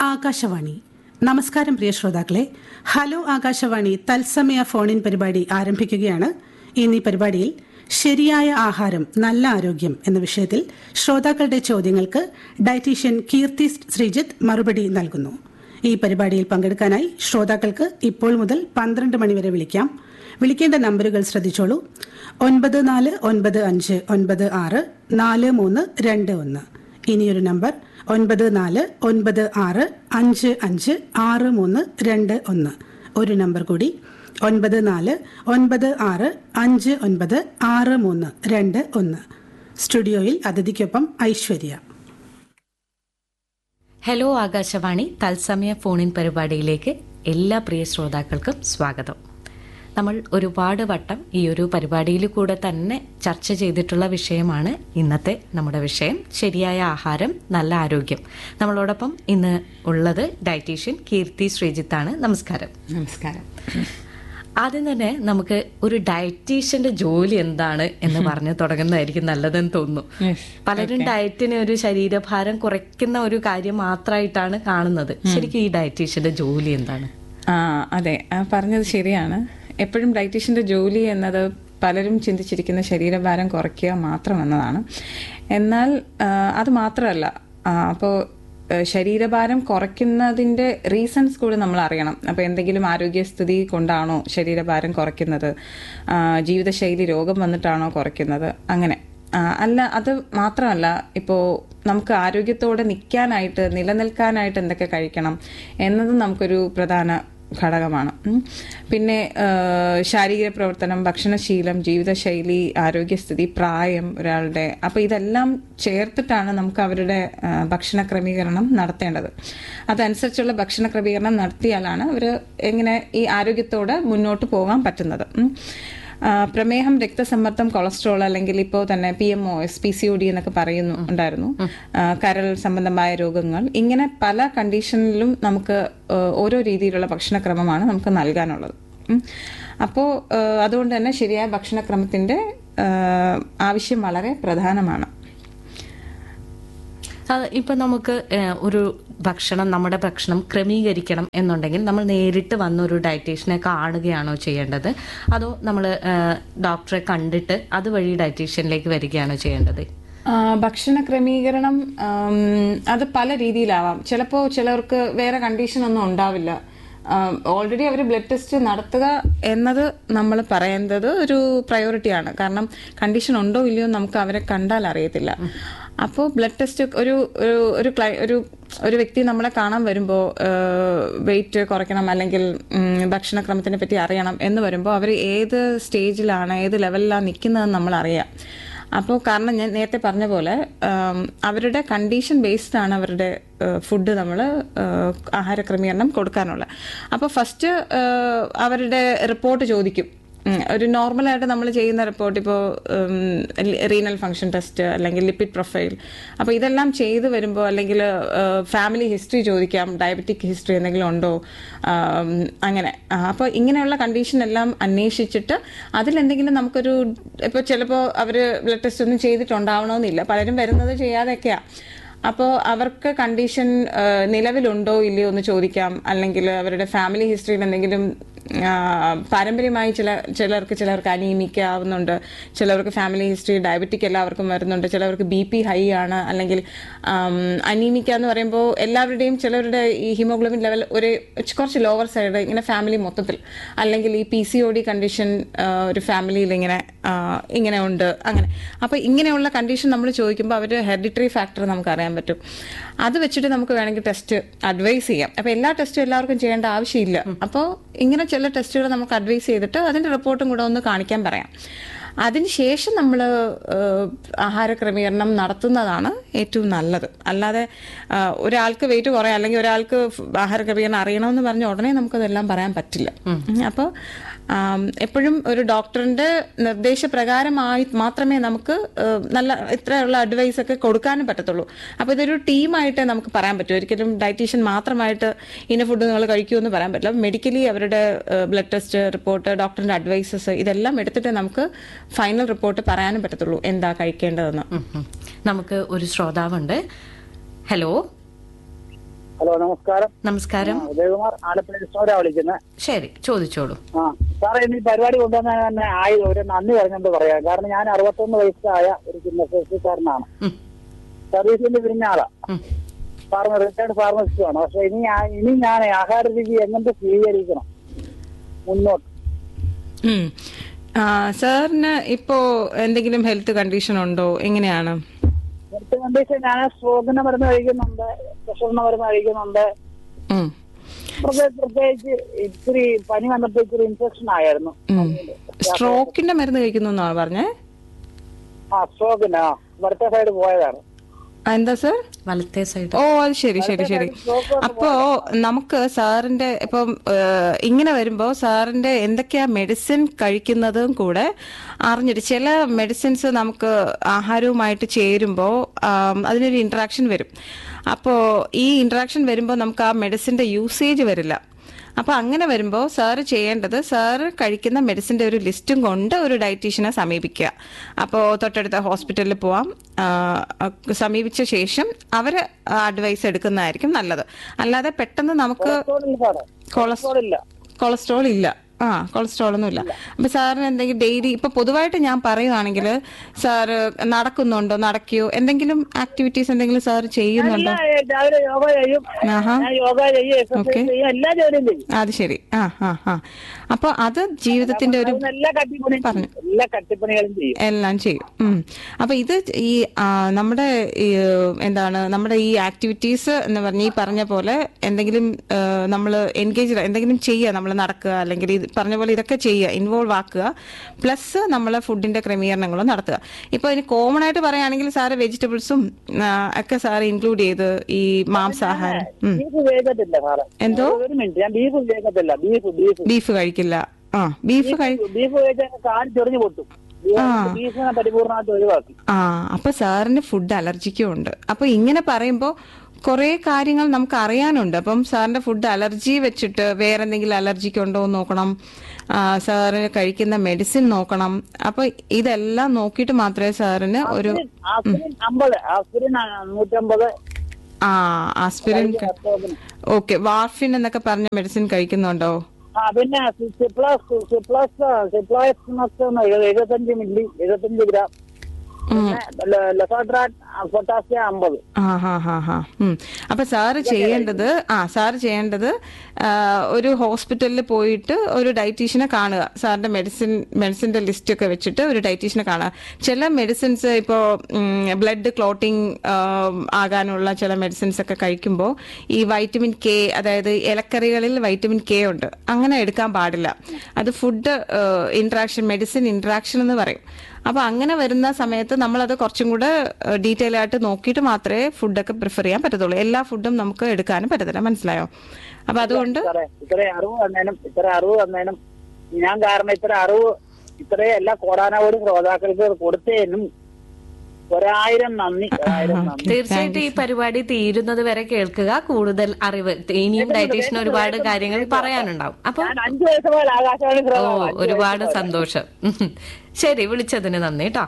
ആകാശവാണി നമസ്കാരം പ്രിയ ശ്രോതാക്കളെ ഹലോ ആകാശവാണി തത്സമയ ഫോണിൻ പരിപാടി ആരംഭിക്കുകയാണ് ഇന്ന് ഈ പരിപാടിയിൽ ശരിയായ ആഹാരം നല്ല ആരോഗ്യം എന്ന വിഷയത്തിൽ ശ്രോതാക്കളുടെ ചോദ്യങ്ങൾക്ക് ഡയറ്റീഷ്യൻ കീർത്തി ശ്രീജിത്ത് മറുപടി നൽകുന്നു ഈ പരിപാടിയിൽ പങ്കെടുക്കാനായി ശ്രോതാക്കൾക്ക് ഇപ്പോൾ മുതൽ പന്ത്രണ്ട് മണിവരെ വിളിക്കാം വിളിക്കേണ്ട നമ്പറുകൾ ശ്രദ്ധിച്ചോളൂ ഒൻപത് നാല് ഒൻപത് അഞ്ച് ഒൻപത് ആറ് നാല് മൂന്ന് രണ്ട് ഒന്ന് ഇനിയൊരു നമ്പർ ഒൻപത് നാല് ഒൻപത് ആറ് അഞ്ച് അഞ്ച് ആറ് മൂന്ന് രണ്ട് ഒന്ന് ഒരു നമ്പർ കൂടി ഒൻപത് നാല് ഒൻപത് ആറ് അഞ്ച് ഒൻപത് ആറ് മൂന്ന് രണ്ട് ഒന്ന് സ്റ്റുഡിയോയിൽ അതിഥിക്കൊപ്പം ഐശ്വര്യ ഹലോ ആകാശവാണി തത്സമയ ഫോണിൻ പരിപാടിയിലേക്ക് എല്ലാ പ്രിയ ശ്രോതാക്കൾക്കും സ്വാഗതം നമ്മൾ ഒരുപാട് വട്ടം ഈ ഒരു പരിപാടിയിൽ കൂടെ തന്നെ ചർച്ച ചെയ്തിട്ടുള്ള വിഷയമാണ് ഇന്നത്തെ നമ്മുടെ വിഷയം ശരിയായ ആഹാരം നല്ല ആരോഗ്യം നമ്മളോടൊപ്പം ഇന്ന് ഉള്ളത് ഡയറ്റീഷ്യൻ കീർത്തി ശ്രീജിത്താണ് നമസ്കാരം നമസ്കാരം ആദ്യം തന്നെ നമുക്ക് ഒരു ഡയറ്റീഷ്യന്റെ ജോലി എന്താണ് എന്ന് പറഞ്ഞു തുടങ്ങുന്നതായിരിക്കും നല്ലതെന്ന് തോന്നുന്നു Yes. പലരും ഡയറ്റിന് ഒരു ശരീരഭാരം കുറയ്ക്കുന്ന ഒരു കാര്യം മാത്രമായിട്ടാണ് കാണുന്നത് ശരിക്കും ഈ ഡയറ്റീഷ്യന്റെ ജോലി എന്താണ് ആ അതെ ആ പറഞ്ഞത് ശരിയാണ് എപ്പോഴും ഡയറ്റീഷ്യന്റെ ജോലി എന്നത് പലരും ചിന്തിച്ചിരിക്കുന്ന ശരീരഭാരം കുറയ്ക്കുക മാത്രം എന്നതാണ് എന്നാൽ ആ, അത് മാത്രമല്ല അപ്പോൾ ശരീരഭാരം കുറയ്ക്കുന്നതിൻ്റെ റീസൺസ് കൂടി നമ്മൾ അറിയണം അപ്പോൾ എന്തെങ്കിലും ആരോഗ്യസ്ഥിതി കൊണ്ടാണോ ശരീരഭാരം കുറയ്ക്കുന്നത് ആ, ജീവിതശൈലി രോഗം വന്നിട്ടാണോ കുറയ്ക്കുന്നത് അങ്ങനെ ആ, അല്ല അത് മാത്രമല്ല ഇപ്പോൾ നമുക്ക് ആരോഗ്യത്തോടെ നിൽക്കാനായിട്ട് നിലനിൽക്കാനായിട്ട് എന്തൊക്കെ കഴിക്കണം എന്നത് നമുക്കൊരു പ്രധാന ഘടകമാണ് ഉം. പിന്നെ ആ, ശാരീരിക പ്രവർത്തനം ഭക്ഷണശീലം ജീവിതശൈലി ആരോഗ്യസ്ഥിതി പ്രായം ഒരാളുടെ അപ്പോൾ ഇതെല്ലാം ചേർത്തിട്ടാണ് നമുക്ക് അവരുടെ ആ, ഭക്ഷണ ക്രമീകരണം നടത്തേണ്ടത് അതനുസരിച്ചുള്ള ഭക്ഷണ ക്രമീകരണം നടത്തിയാലാണ് അവർ എങ്ങനെ ഈ ആരോഗ്യത്തോടെ മുന്നോട്ട് പോകാൻ പറ്റുന്നത് ഉം. ആ, പ്രമേഹം രക്തസമ്മർദ്ദം കൊളസ്ട്രോൾ അല്ലെങ്കിൽ ഇപ്പോൾ തന്നെ P M O S P C O D എന്നൊക്കെ പറയുന്നു ഉണ്ടായിരുന്നു ആ, കരൾ സംബന്ധമായ രോഗങ്ങൾ ഇങ്ങനെ പല കണ്ടീഷനിലും നമുക്ക് ആ, ഓരോ രീതിയിലുള്ള ഭക്ഷണക്രമമാണ് നമുക്ക് നൽകാനുള്ളത് ഉം. അപ്പോൾ ആ, അതുകൊണ്ട് തന്നെ ശരിയായ ഭക്ഷണക്രമത്തിന്റെ ആ, ആവശ്യം വളരെ പ്രധാനമാണ് അത് ഇപ്പൊ നമുക്ക് ഏഹ്, ഒരു ഭക്ഷണം നമ്മുടെ ഭക്ഷണം ക്രമീകരിക്കണം എന്നുണ്ടെങ്കിൽ നമ്മൾ നേരിട്ട് വന്ന ഒരു ഡയറ്റീഷ്യനെ കാണുകയാണോ ചെയ്യേണ്ടത് അതോ നമ്മൾ ഡോക്ടറെ കണ്ടിട്ട് അതുവഴി ഡയറ്റീഷ്യനിലേക്ക് വരികയാണോ ചെയ്യേണ്ടത് ആ, ഭക്ഷണ ക്രമീകരണം ആം, അത് പല രീതിയിലാവാം ചിലപ്പോൾ ചിലർക്ക് വേറെ കണ്ടീഷൻ ഒന്നും ഉണ്ടാവില്ല ഓൾറെഡി അവർ ബ്ലഡ് ടെസ്റ്റ് നടത്തുക എന്നത് നമ്മൾ പറയുന്നത് ഒരു പ്രയോറിറ്റിയാണ് കാരണം കണ്ടീഷൻ ഉണ്ടോ ഇല്ലയോ നമുക്ക് അവരെ കണ്ടാൽ അറിയത്തില്ല അപ്പോൾ ബ്ലഡ് ടെസ്റ്റ് ഒരു ഒരു ഒരു ക്ലൈ- ഒരു ഒരു വ്യക്തി നമ്മളെ കാണാൻ വരുമ്പോൾ വെയിറ്റ് കുറയ്ക്കണം അല്ലെങ്കിൽ ഉം, ഭക്ഷണക്രമത്തിനെ പറ്റി അറിയണം എന്ന് വരുമ്പോൾ അവർ ഏത് സ്റ്റേജിലാണ് ഏത് ലെവലിലാണ് നിൽക്കുന്നതെന്ന് നമ്മൾ അറിയാം അപ്പോൾ കാരണം ഞാൻ നേരത്തെ പറഞ്ഞ പോലെ ആം, അവരുടെ കണ്ടീഷൻ ബേസ്ഡ് ആണ് അവരുടെ ഫുഡ് നമ്മൾ ആഹാര ക്രമീകരണം കൊടുക്കാനുള്ളത് അപ്പോൾ ഫസ്റ്റ് അവരുടെ റിപ്പോർട്ട് ചോദിക്കും ഉം, ഒരു നോർമലായിട്ട് നമ്മൾ ചെയ്യുന്ന റിപ്പോർട്ട് ഇപ്പോൾ റീനൽ ഫങ്ഷൻ ടെസ്റ്റ് അല്ലെങ്കിൽ ലിപ്പിഡ് പ്രൊഫൈൽ അപ്പോൾ ഇതെല്ലാം ചെയ്തു വരുമ്പോൾ അല്ലെങ്കിൽ ഫാമിലി ഹിസ്റ്ററി ചോദിക്കാം ഡയബറ്റിക് ഹിസ്റ്ററി എന്തെങ്കിലും ഉണ്ടോ ആം, അങ്ങനെ അപ്പോൾ ഇങ്ങനെയുള്ള കണ്ടീഷൻ എല്ലാം അന്വേഷിച്ചിട്ട് അതിലെന്തെങ്കിലും നമുക്കൊരു ഇപ്പോൾ ചിലപ്പോൾ അവർ ബ്ലഡ് ടെസ്റ്റ് ഒന്നും ചെയ്തിട്ടുണ്ടാവണമെന്നില്ല പലരും വരുന്നത് ചെയ്യാതെയൊക്കെയാണ് അപ്പോൾ അവർക്ക് കണ്ടീഷൻ നിലവിലുണ്ടോ ഇല്ലയോ എന്ന് ചോദിക്കാം അല്ലെങ്കിൽ അവരുടെ ഫാമിലി ഹിസ്റ്ററിയിൽ എന്തെങ്കിലും ആ, പാരമ്പര്യമായി ചില ചിലർക്ക് ചിലർക്ക് അനീമിക്ക ആവുന്നുണ്ട് ചിലർക്ക് ഫാമിലി ഹിസ്റ്ററി ഡയബറ്റിക് എല്ലാവർക്കും വരുന്നുണ്ട് ചിലവർക്ക് ബി പി ഹൈ ആണ് അല്ലെങ്കിൽ അനീമിക്ക എന്ന് പറയുമ്പോൾ എല്ലാവരുടെയും ചിലവരുടെ ഈ ഹിമോഗ്ലോബിൻ ലെവൽ ഒരു കുറച്ച് ലോവർ സൈഡ് ഇങ്ങനെ ഫാമിലി മൊത്തത്തിൽ അല്ലെങ്കിൽ ഈ P C O D condition ഒരു ഫാമിലിയിൽ ഇങ്ങനെ ആ, ഇങ്ങനെ ഉണ്ട് അങ്ങനെ അപ്പോൾ ഇങ്ങനെയുള്ള കണ്ടീഷൻ നമ്മൾ ചോദിക്കുമ്പോൾ അവർ ഹെറിഡിറ്ററി ഫാക്ടർ നമുക്ക് അറിയാൻ പറ്റും അത് വെച്ചിട്ട് നമുക്ക് വേണമെങ്കിൽ ടെസ്റ്റ് അഡ്വൈസ് ചെയ്യാം അപ്പോൾ എല്ലാ ടെസ്റ്റും എല്ലാവർക്കും ചെയ്യേണ്ട ആവശ്യമില്ല അപ്പോൾ ഇങ്ങനെ ചില ടെസ്റ്റുകൾ നമുക്ക് അഡ്വൈസ് ചെയ്തിട്ട് അതിൻ്റെ റിപ്പോർട്ടും കൂടെ ഒന്ന് കാണിക്കാൻ പറയാം അതിനുശേഷം നമ്മൾ ആഹാര ക്രമീകരണം നടത്തുന്നതാണ് ഏറ്റവും നല്ലത് അല്ലാതെ ആ, ഒരാൾക്ക് വെയിറ്റ് കുറയാം അല്ലെങ്കിൽ ഒരാൾക്ക് ഫ് ആഹാര ക്രമീകരണം അറിയണമെന്ന് പറഞ്ഞ ഉടനെ നമുക്കതെല്ലാം പറയാൻ പറ്റില്ല അപ്പോൾ എപ്പോഴും ഒരു ഡോക്ടറിന്റെ നിർദ്ദേശപ്രകാരമായി മാത്രമേ നമുക്ക് ആ, നല്ല ഇത്രയുള്ള അഡ്വൈസ് ഒക്കെ കൊടുക്കാനും പറ്റത്തുള്ളൂ അപ്പോൾ ഇതൊരു ടീമായിട്ട് നമുക്ക് പറയാൻ പറ്റും ഒരിക്കലും ഡയറ്റീഷ്യൻ മാത്രമായിട്ട് ഇന്ന ഫുഡ് നിങ്ങൾ കഴിക്കൂ എന്ന് പറയാൻ പറ്റില്ല മെഡിക്കലി അവരുടെ ബ്ലഡ് ടെസ്റ്റ് റിപ്പോർട്ട് ഡോക്ടറിന്റെ അഡ്വൈസസ് ഇതെല്ലാം എടുത്തിട്ട് നമുക്ക് ഫൈനൽ റിപ്പോർട്ട് പറയാനും പറ്റത്തുള്ളൂ എന്താ കഴിക്കേണ്ടതെന്ന് ഉം ഉം. നമുക്ക് ഒരു ശ്രോതാവുണ്ട് ഹലോ ഹലോ നമസ്കാരം നമസ്കാരം ആ, ഉദയകുമാർ ആലപ്പുഴ സ്റ്റോറാ വിളിക്കുന്നത് ശരി ചോദിച്ചോളൂ ആ സാറേ ഇന്ന് ഈ പരിപാടി കൊണ്ടുവന്ന തന്നെ ആയി ഒരു നന്ദി പറഞ്ഞുകൊണ്ട് പറയാം കാരണം ഞാൻ അറുപത്തൊന്ന് വയസ്സായ ഒരു ചിന്നക്കാരനാണ് ഉം, സർവീസിന്റെ പിരിഞ്ഞ ആളാ ഉം. ഫാർമർ റിട്ടയർഡ് ഫാർമസിസ്റ്റ് ആണ് പക്ഷെ ഇനി ഞാൻ- ഇനി ഞാൻ ആഹാര രീതി എങ്ങനെ സ്വീകരിക്കണം മുന്നോട്ട് ഉം. ആ, സാറിന് ഇപ്പോ എന്തെങ്കിലും ഹെൽത്ത് കണ്ടീഷൻ ഉണ്ടോ എങ്ങനെയാണ് ഹെൽത്ത് കണ്ടീഷൻ ഞാൻ സ്ട്രോക്കിന് മരുന്ന് കഴിക്കുന്നുണ്ട് പ്രഷറിന് മരുന്ന് കഴിക്കുന്നുണ്ട് ഉം. പ്രത്യേകിച്ച് പ്രത്യേകിച്ച് ഇത്തിരി പനി വന്നപ്പോ ഇത്തിരി ഇൻഫെക്ഷൻ ആയിരുന്നു ഉം. സ്ട്രോക്കിന്റെ മരുന്ന് കഴിക്കുന്നു എന്നാണ് പറഞ്ഞേ ആ സ്ട്രോക്കിന് ആ വടത്തെ സൈഡ് പോയതാണ് ആ, എന്താ സാർ വലത്തെ സൈഡ് ഓ അത് ശരി ശരി ശരി അപ്പോ നമുക്ക് സാറിന്റെ ഇപ്പം ഏഹ്, ഇങ്ങനെ വരുമ്പോ സാറിന്റെ എന്തൊക്കെയാ മെഡിസിൻ കഴിക്കുന്നതും കൂടെ അറിഞ്ഞിട്ട് ചില മെഡിസിൻസ് നമുക്ക് ആഹാരവുമായിട്ട് ചേരുമ്പോ ആം, അതിനൊരു ഇന്ററാക്ഷൻ വരും അപ്പോൾ ഈ ഇന്ററാക്ഷൻ വരുമ്പോൾ നമുക്ക് ആ മെഡിസിന്റെ യൂസേജ് വരില്ല അപ്പൊ അങ്ങനെ വരുമ്പോൾ സാറ് ചെയ്യേണ്ടത് സാറ് കഴിക്കുന്ന മെഡിസിന്റെ ഒരു ലിസ്റ്റും കൊണ്ട് ഒരു ഡയറ്റീഷ്യനെ സമീപിക്കുക അപ്പോൾ തൊട്ടടുത്ത ഹോസ്പിറ്റലിൽ പോവാം ആ, സമീപിച്ച ശേഷം അവർ അഡ്വൈസ് എടുക്കുന്നതായിരിക്കും നല്ലത് അല്ലാതെ പെട്ടെന്ന് നമുക്ക് കൊളസ്ട്രോൾ ഇല്ല സാറേ കൊളസ്ട്രോൾ ഇല്ല കൊളസ്ട്രോൾ ഇല്ല ആ കൊളസ്ട്രോൾ ഒന്നും ഇല്ല അപ്പൊ സാറിന് എന്തെങ്കിലും ഡെയിലി ഇപ്പൊ പൊതുവായിട്ട് ഞാൻ പറയുവാണെങ്കിൽ സാറ് നടക്കുന്നുണ്ടോ നടക്കുകയോ എന്തെങ്കിലും ആക്ടിവിറ്റീസ് എന്തെങ്കിലും സാർ ചെയ്യുന്നുണ്ടോ ഞാൻ രാവിലെ യോഗ ചെയ്യും ആഹാ ഞാൻ യോഗ ചെയ്യും എക്സർസൈസ് ചെയ്യും എല്ലാ ജോലിയും ചെയ്യും അത് ശരി ആ ആ ആ അപ്പൊ അത് ജീവിതത്തിന്റെ ഒരു അതുകൊണ്ട് എല്ലാ കട്ടിപ്പണിയും ചെയ്യും. എല്ലാ കട്ടിപ്പണികളും ചെയ്യും എല്ലാം ചെയ്യും ഉം. അപ്പൊ ഇത് ഈ ആ, നമ്മുടെ ഈ, എന്താണ് നമ്മുടെ ഈ ആക്ടിവിറ്റീസ് എന്ന് പറഞ്ഞ ഈ പറഞ്ഞ പോലെ എന്തെങ്കിലും നമ്മൾ എൻഗേജ് എന്തെങ്കിലും ചെയ്യുക നമ്മൾ നടക്കുക അല്ലെങ്കിൽ ഇത് പറഞ്ഞ പോലെ ഇതൊക്കെ ചെയ്യുക ഇൻവോൾവ് ആക്കുക പ്ലസ് നമ്മളെ ഫുഡിന്റെ ക്രമീകരണങ്ങളും നടത്തുക ഇപ്പൊ ഇതിന് കോമൺ ആയിട്ട് പറയുകയാണെങ്കിൽ സാറ് വെജിറ്റബിൾസും ഒക്കെ സാറ് ഇൻക്ലൂഡ് ചെയ്ത് ഈ മാംസാഹാരം ഉം. ബീഫ് ഉപയോഗിക്കത്തില്ല സാറേ എന്തോ? ഒരു മിനിറ്റ് ഞാൻ ബീഫ് ഉപയോഗിക്കത്തില്ല ബീഫ് ബീഫ് ബീഫ് കഴിക്കില്ല ആ ബീഫ് കഴി ബീഫ് ഉപയോഗിച്ചാൽ കാല് ചൊറിഞ്ഞു പൊട്ടും ബീഫിനെ പരിപൂർണമായിട്ട് ഒഴിവാക്കി ആ അപ്പൊ സാറിന് ഫുഡ് അലർജിക്കും ഉണ്ട് അപ്പൊ ഇങ്ങനെ പറയുമ്പോൾ കുറെ കാര്യങ്ങൾ നമുക്ക് അറിയാനുണ്ട് അപ്പം സാറിന്റെ ഫുഡ് അലർജി വെച്ചിട്ട് വേറെ എന്തെങ്കിലും അലർജിക്ക് ഉണ്ടോ എന്ന് നോക്കണം ആ, സാറിന് കഴിക്കുന്ന മെഡിസിൻ നോക്കണം അപ്പൊ ഇതെല്ലാം നോക്കിയിട്ട് മാത്രമേ സാറിന് ഒരു ആസ്പിരിൻ അമ്പത് ആസ്പിരിൻ നൂറ്റമ്പത് ആ ആസ്പിരിൻ സ്ട്രോക്കിന്. ഓക്കെ വാർഫിൻ എന്നൊക്കെ പറഞ്ഞ മെഡിസിൻ കഴിക്കുന്നുണ്ടോ ആ പിന്നെ സിപ്ലാസ് സിപ്ലാസ് സിപ്ലാസ് എഴുപത്തഞ്ച് മില്ലി എഴുപത്തഞ്ച് ഗ്രാം പിന്നെ ലെഫോട്രാൻ പൊട്ടാസ്യം അമ്പത് ആ ഹാ ഹാ ഹാ ഉം. അപ്പൊ സാറ് ചെയ്യേണ്ടത് ആ സാറ് ചെയ്യേണ്ടത് ആ, ഒരു ഹോസ്പിറ്റലിൽ പോയിട്ട് ഒരു ഡയറ്റീഷ്യനെ കാണുക സാറിന്റെ മെഡിസിൻ മെഡിസിന്റെ ലിസ്റ്റ് ഒക്കെ വെച്ചിട്ട് ഒരു ഡയറ്റീഷ്യനെ കാണുക ചില മെഡിസിൻസ് ഇപ്പോൾ ബ്ലഡ് ക്ലോട്ടിംഗ് ആകാനുള്ള ചില മെഡിസിൻസ് ഒക്കെ കഴിക്കുമ്പോൾ ഈ വൈറ്റമിൻ കെ അതായത് ഇലക്കറികളിൽ വൈറ്റമിൻ കെ ഉണ്ട് അങ്ങനെ എടുക്കാൻ പാടില്ല അത് ഫുഡ് ഇന്ററാക്ഷൻ മെഡിസിൻ ഇന്ററാക്ഷൻ എന്ന് പറയും അപ്പൊ അങ്ങനെ വരുന്ന സമയത്ത് നമ്മളത് കുറച്ചും കൂടെ ഡീറ്റെയിൽ ആയിട്ട് നോക്കിയിട്ട് മാത്രമേ ഫുഡൊക്കെ പ്രിഫർ ചെയ്യാൻ പറ്റത്തുള്ളൂ എല്ലാ ഫുഡും നമുക്ക് എടുക്കാനും പറ്റത്തില്ല മനസ്സിലായോ അപ്പൊ അതുകൊണ്ട് സാറേ ഇത്ര അറിവ് തന്നേനും ഇത്ര അറിവ് തന്നേനും ഞാൻ കാരണം ഇത്ര അറിവ് ഇത്രയും എല്ലാ കോടാനോടി ശ്രോതാക്കൾക്ക് കൊടുത്തതിനും ഒരായിരം നന്ദി ഒരായിരം നന്ദി തീർച്ചയായിട്ടും ഈ പരിപാടി തീരുന്നത് വരെ കേൾക്കുക കൂടുതൽ അറിവ് ഇനിയും ഡയറ്റീഷ്യന് ഒരുപാട് കാര്യങ്ങൾ പറയാനുണ്ടാവും അപ്പൊ ഞാൻ അഞ്ചു വയസ്സ് മുതൽ ആകാശവാണി ഓ ശ്രോതാവാ. അഞ്ച് ഒരുപാട് വയസ്സ് മുതൽ. സന്തോഷം ഉം. ശരി വിളിച്ചതിന് നന്ദി കേട്ടോ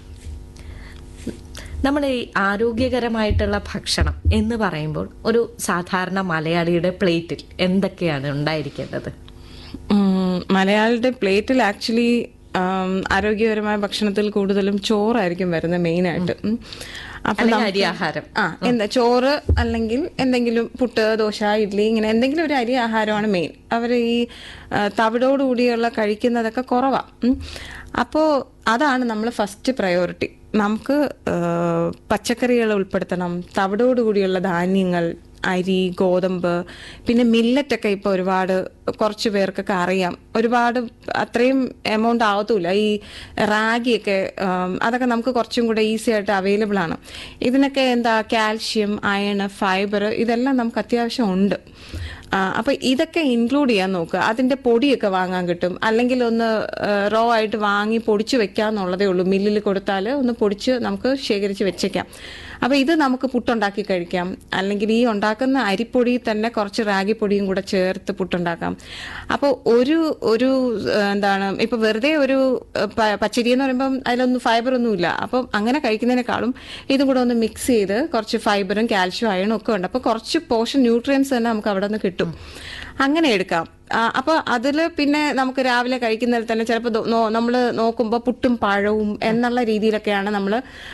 നമ്മുടെ ഈ ആരോഗ്യകരമായിട്ടുള്ള ഭക്ഷണം എന്ന് പറയുമ്പോൾ ഒരു സാധാരണ മലയാളിയുടെ പ്ലേറ്റിൽ എന്തൊക്കെയാണ് ഉണ്ടായിരിക്കേണ്ടത് ഉം, മലയാളിയുടെ പ്ലേറ്റിൽ ആക്ച്വലി ആരോഗ്യപരമായ ഭക്ഷണത്തിൽ കൂടുതലും ചോറായിരിക്കും വരുന്നത് മെയിൻ ആയിട്ട് ഉം. അപ്പൊ അല്ലെങ്കിൽ നമുക്ക് അരിയാഹാരം. ആ എന്താ ചോറ് അല്ലെങ്കിൽ എന്തെങ്കിലും പുട്ട് ദോശ ഇഡ്ഡലി ഇങ്ങനെ എന്തെങ്കിലും ഒരു അരി ആഹാരമാണ് മെയിൻ അവർ ഈ ആ, തവിടോടുകൂടിയുള്ള കഴിക്കുന്നതൊക്കെ കുറവാ ഉം. അപ്പോ അതാണ് നമ്മൾ ഫസ്റ്റ് പ്രയോറിറ്റി നമുക്ക് പച്ചക്കറികൾ ഉൾപ്പെടുത്തണം തവിടോടുകൂടിയുള്ള ധാന്യങ്ങൾ അരി ഗോതമ്പ് പിന്നെ മില്ലറ്റൊക്കെ ഇപ്പോൾ ഒരുപാട് കുറച്ച് പേർക്കൊക്കെ അറിയാം ഒരുപാട് അത്രയും എമൗണ്ട് ആവത്തുമില്ല ഈ റാഗിയൊക്കെ ഉം, അതൊക്കെ നമുക്ക് കുറച്ചും കൂടെ ഈസി ആയിട്ട് അവൈലബിൾ ആണ് ഇതിനൊക്കെ എന്താ കാൽഷ്യം അയൺ ഫൈബർ ഇതെല്ലാം നമുക്ക് അത്യാവശ്യം ഉണ്ട് ആ, അപ്പൊ ഇതൊക്കെ ഇൻക്ലൂഡ് ചെയ്യാൻ നോക്കുക അതിന്റെ പൊടിയൊക്കെ വാങ്ങാൻ കിട്ടും അല്ലെങ്കിൽ ഒന്ന് റോ ആയിട്ട് വാങ്ങി പൊടിച്ചു വെക്കാന്നുള്ളതേ ഉള്ളൂ മില്ലിൽ കൊടുത്താൽ ഒന്ന് പൊടിച്ച് നമുക്ക് ശേഖരിച്ച് വെച്ചേക്കാം അപ്പോൾ ഇത് നമുക്ക് പുട്ടുണ്ടാക്കി കഴിക്കാം അല്ലെങ്കിൽ ഈ ഉണ്ടാക്കുന്ന അരിപ്പൊടി തന്നെ കുറച്ച് റാഗിപ്പൊടിയും കൂടെ ചേർത്ത് പുട്ടുണ്ടാക്കാം അപ്പോൾ ഒരു ഒരു ആ, എന്താണ് ഇപ്പൊ വെറുതെ ഒരു ആ, പ- പച്ചരി എന്ന് പറയുമ്പം അതിലൊന്നും ഫൈബർ ഒന്നും ഇല്ല അപ്പം അങ്ങനെ കഴിക്കുന്നതിനേക്കാളും ഇതും കൂടെ ഒന്ന് മിക്സ് ചെയ്ത് കുറച്ച് ഫൈബറും കാൽഷ്യം അയണും ഒക്കെ ഉണ്ട് അപ്പോൾ കുറച്ച് പോഷൻ ന്യൂട്രിയൻസ് തന്നെ നമുക്ക് അവിടെ നിന്ന് കിട്ടും അങ്ങനെ എടുക്കാം ആ, അപ്പൊ അതിൽ പിന്നെ നമുക്ക് രാവിലെ കഴിക്കുന്നതിൽ തന്നെ ചിലപ്പോൾ നമ്മൾ നോക്കുമ്പോൾ പുട്ടും പഴവും എന്നുള്ള രീതിയിലൊക്കെയാണ് നമ്മൾ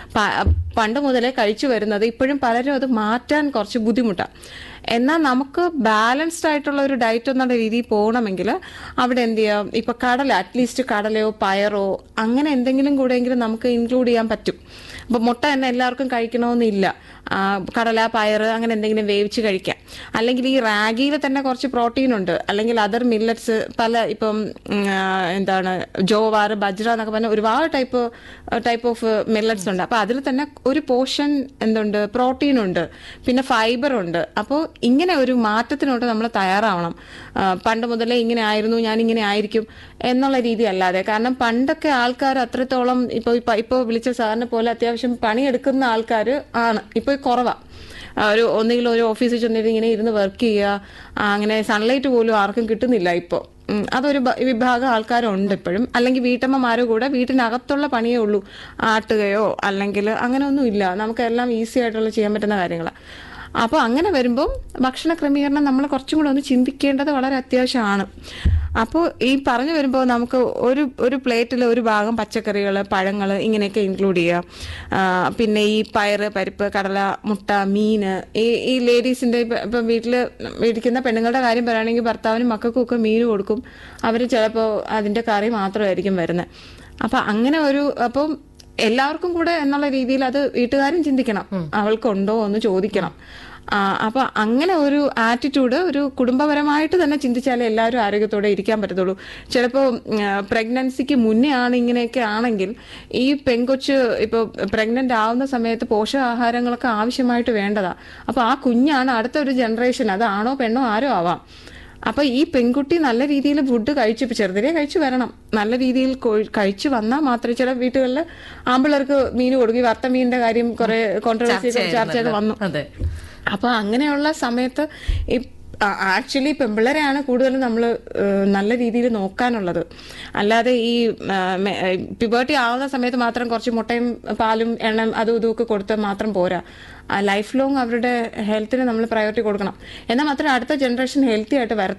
പണ്ട് മുതലേ കഴിച്ചു വരുന്നത് ഇപ്പോഴും പലരും അത് മാറ്റാൻ കുറച്ച് ബുദ്ധിമുട്ടാണ് എന്നാൽ നമുക്ക് ബാലൻസ്ഡ് ആയിട്ടുള്ള ഒരു ഡയറ്റ് എന്നുള്ള രീതിയിൽ പോകണമെങ്കിൽ അവിടെ എന്ത് ചെയ്യാം ഇപ്പൊ കടല അറ്റ്ലീസ്റ്റ് കടലയോ പയറോ അങ്ങനെ എന്തെങ്കിലും കൂടെയെങ്കിലും നമുക്ക് ഇൻക്ലൂഡ് ചെയ്യാൻ പറ്റും അപ്പൊ മുട്ട തന്നെ എല്ലാവർക്കും കഴിക്കണമെന്നില്ല ആ, കടല പയർ അങ്ങനെ എന്തെങ്കിലും വേവിച്ച് കഴിക്കാം അല്ലെങ്കിൽ ഈ റാഗിയിൽ തന്നെ കുറച്ച് പ്രോട്ടീൻ ഉണ്ട് അല്ലെങ്കിൽ അതർ മില്ലറ്റ്സ് പല ഇപ്പം ഉം, ആ, എന്താണ് ജോവാർ ബജ്ര എന്നൊക്കെ പറഞ്ഞ ഒരുപാട് ടൈപ്പ് ടൈപ്പ് ഓഫ് മില്ലറ്റ്സ് ഉണ്ട് അപ്പോൾ അതിൽ തന്നെ ഒരു പോർഷൻ എന്തുണ്ട് പ്രോട്ടീൻ ഉണ്ട് പിന്നെ ഫൈബർ ഉണ്ട് അപ്പോൾ ഇങ്ങനെ ഒരു മാറ്റത്തിനോട്ട് നമ്മൾ തയ്യാറാവണം ആ, പണ്ട് മുതലേ ഇങ്ങനെ ആയിരുന്നു ഞാൻ ഇങ്ങനെ ആയിരിക്കും എന്നുള്ള രീതി അല്ലാതെ കാരണം പണ്ടൊക്കെ ആൾക്കാർ അത്രത്തോളം ഇപ്പോൾ ഇപ്പോൾ വിളിച്ച സാറിനെ പോലെ അത്യാവശ്യം പണിയെടുക്കുന്ന ആൾക്കാർ ആണ് ഇപ്പോൾ കുറവാണ് ഒരു ഒന്നുകിൽ ഒരു ഓഫീസിൽ ചെന്നിട്ട് ഇങ്ങനെ ഇരുന്ന് വർക്ക് ചെയ്യുക ആ, അങ്ങനെ സൺലൈറ്റ് പോലും ആർക്കും കിട്ടുന്നില്ല ഇപ്പോൾ അതൊരു ബ- വിഭാഗം ആൾക്കാരുണ്ട് ഇപ്പോഴും അല്ലെങ്കിൽ വീട്ടമ്മമാരോ കൂടെ വീട്ടിനകത്തുള്ള പണിയേ ഉള്ളൂ ആട്ടുകയോ അല്ലെങ്കിൽ അങ്ങനെ ഒന്നും ഇല്ല നമുക്കെല്ലാം ഈസി ആയിട്ടുള്ള ചെയ്യാൻ പറ്റുന്ന കാര്യങ്ങളാണ് അപ്പോൾ അങ്ങനെ വരുമ്പോൾ ഭക്ഷണ ക്രമീകരണം നമ്മൾ കുറച്ചും കൂടെ ഒന്ന് ചിന്തിക്കേണ്ടത് വളരെ അത്യാവശ്യമാണ് അപ്പോൾ ഈ പറഞ്ഞു വരുമ്പോൾ നമുക്ക് ഒരു ഒരു പ്ലേറ്റിൽ ഒരു ഭാഗം പച്ചക്കറികൾ പഴങ്ങൾ ഇങ്ങനെയൊക്കെ ഇൻക്ലൂഡ് ചെയ്യുക ആ, പിന്നെ ഈ പയറ് പരിപ്പ് കടല മുട്ട മീൻ ഈ ഈ ലേഡീസിൻ്റെ ഇപ്പം വീട്ടിൽ ഇരിക്കുന്ന പെണ്ണുങ്ങളുടെ കാര്യം പറയുകയാണെങ്കിൽ ഭർത്താവിനും മക്കൾക്കും ഒക്കെ മീൻ കൊടുക്കും അവർ ചിലപ്പോൾ അതിൻ്റെ കറി മാത്രമായിരിക്കും വരുന്നത് അപ്പം അങ്ങനെ ഒരു അപ്പം എല്ലാവർക്കും കൂടെ എന്നുള്ള രീതിയിൽ അത് വീട്ടുകാരും ചിന്തിക്കണം അവൾക്കുണ്ടോ എന്ന് ചോദിക്കണം ആ, അപ്പൊ അങ്ങനെ ഒരു ആറ്റിറ്റ്യൂഡ് ഒരു കുടുംബപരമായിട്ട് തന്നെ ചിന്തിച്ചാലേ എല്ലാവരും ആരോഗ്യത്തോടെ ഇരിക്കാൻ പറ്റത്തുള്ളൂ ചിലപ്പോൾ പ്രഗ്നൻസിക്ക് മുന്നേ ആണ് ഇങ്ങനെയൊക്കെ ആണെങ്കിൽ ഈ പെങ്കൊച്ച് ഇപ്പോൾ പ്രഗ്നന്റ് ആവുന്ന സമയത്ത് പോഷകാഹാരങ്ങളൊക്കെ ആവശ്യമായിട്ട് വേണ്ടതാ അപ്പൊ ആ കുഞ്ഞാണ് അടുത്ത ഒരു ജനറേഷൻ അത് ആണോ പെണ്ണോ ആരോ ആവാം അപ്പൊ ഈ പെൺകുട്ടി നല്ല രീതിയിൽ ഫുഡ് കഴിച്ചു ഇപ്പൊ ചെറുതിലേ കഴിച്ചു വരണം നല്ല രീതിയിൽ കൊ- കഴിച്ചു വന്നാൽ മാത്രമേ ചില വീട്ടുകളിൽ ആമ്പിള്ളേർക്ക് മീൻ കൊടുക്കും ഈ വറുത്ത മീനിന്റെ കാര്യം കുറെ കോൺട്രവേഴ്സി ചർച്ചയൊക്കെ വന്നു അതെ അപ്പൊ അങ്ങനെയുള്ള സമയത്ത് ഈ ആക്ച്വലി പെമ്പിള്ളരെയാണ് കൂടുതലും നമ്മൾ നല്ല രീതിയിൽ നോക്കാനുള്ളത് അല്ലാതെ ഈ പിബേർട്ടി ആവുന്ന സമയത്ത് മാത്രം കുറച്ച് മുട്ടയും പാലും എണ്ണയും അതും ഇതും ഒക്കെ കൊടുത്താൽ മാത്രം പോരാ ലൈഫ് ലോങ് അവരുടെ ഹെൽത്തിന് നമ്മൾ പ്രയോറിറ്റി കൊടുക്കണം എന്നാൽ മാത്രമേ അടുത്ത ജനറേഷൻ ഹെൽത്തി ആയിട്ട് വരത്തുള്ളൂ